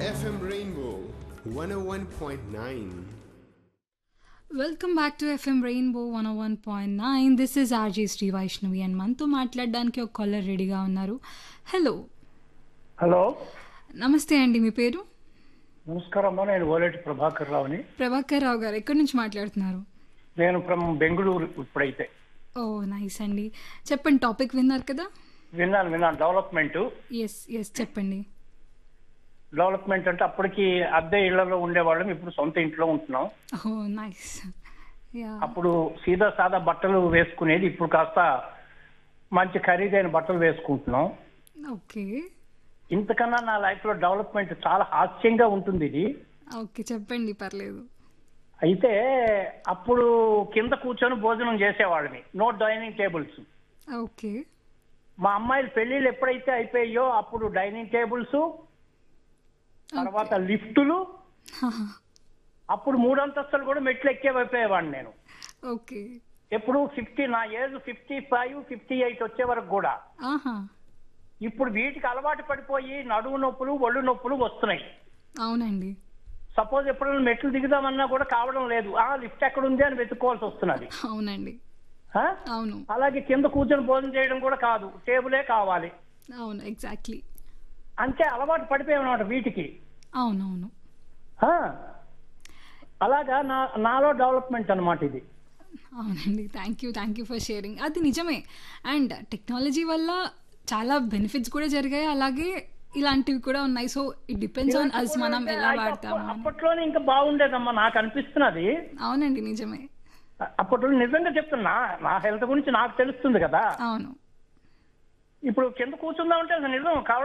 FM Rainbow 101.9. Welcome back to FM rainbow one one point nine this is RJ Shri Vaishnavi and మనతో మాట్లాడడానికి ఒక caller రెడీగా ఉన్నారు hello hello నమస్తే అండి మీ పేరు నమస్కారం అమ్మా నేను ఓలేటి ప్రభాకర్ రావుని ప్రభాకర్ రావు గారు ఎక్కడి నుంచి మాట్లాడుతున్నారు నేను ఫ్రమ్ బెంగళూరు ఇప్పుడైతే ఓ నైస్ అండి చెప్పండి టాపిక్ విన్నారు కదా విన్నాను విన్నాను డెవలప్మెంట్ ఎస్ ఎస్ చెప్పండి డెవలప్మెంట్ అంటే అప్పటికి అద్దె ఇళ్లలో ఉండేవాళ్ళం ఇప్పుడు సొంత ఇంట్లో ఉంటున్నాం ఓ నైస్ యా అప్పుడు సీదా సాదా బట్టలు వేసుకునేది ఇప్పుడు కాస్త మంచి ఖరీదైన బట్టలు వేసుకుంటున్నాం ఓకే ఇంతకన్నా నా లైఫ్ లో డెవలప్మెంట్ చాలా హాస్యంగా ఉంటుంది ఇది ఓకే చెప్పండి పర్లేదు అయితే అప్పుడు కింద కూర్చొని భోజనం చేసేవాళ్ళని నో డైనింగ్ టేబుల్స్ ఓకే మా అమ్మాయిల పెళ్లిళ్ళు ఎప్పుడైతే అయిపోయాయో అప్పుడు డైనింగ్ టేబుల్స్ తర్వాత లిఫ్టులు అప్పుడు మూడంతస్తులు కూడా మెట్లు ఎక్కే అయిపోయేవాడిని నేను ఓకే ఎప్పుడు ఫిఫ్టీ నా age fifty five fifty eight వచ్చే వరకు కూడా ఆహా ఇప్పుడు వీటికి అలవాటు పడిపోయి నడుము నొప్పులు ఒళ్ళు నొప్పులు వస్తున్నాయి అవునండి సపోజ్ ఎప్పుడైనా మెట్లు దిగుదామన్నా కూడా కావడం లేదు ఆ లిఫ్ట్ ఎక్కడ ఉంది అని వెతుక్కోవాల్సి వస్తున్నది అవునండి ఆ? అవును అలాగే కింద కూర్చొని భోజనం చేయడం కూడా కాదు టేబులే కావాలి అవును ఎగ్జాక్ట్లీ అంటే అలవాటు పడిపోయామన్నమాట వీటికి అవునవును ఆ. అలాగా నా నాలో డెవలప్మెంట్ అన్నమాట ఇది అవునండి thank you thank you for sharing అది నిజమే అండ్ టెక్నాలజీ వల్ల చాలా బెనిఫిట్స్ కూడా జరిగాయి అలాగే ఇలాంటివి కూడా ఉన్నాయి so it depends on us మనం ఎలా అయితే వాడతాము అప్ప- అని. అప్పట్లోనే ఇంకా బాగుండేదమ్మా నాకు అనిపిస్తున్నది అవునండి నిజమే అప్పట్లో నిజంగా చెప్తున్నా నా హెల్త్ గురించి నాకు తెలుస్తుంది కదా అవును ఇప్పుడు కింద కూర్చుందామంటే అది నిజం కావడం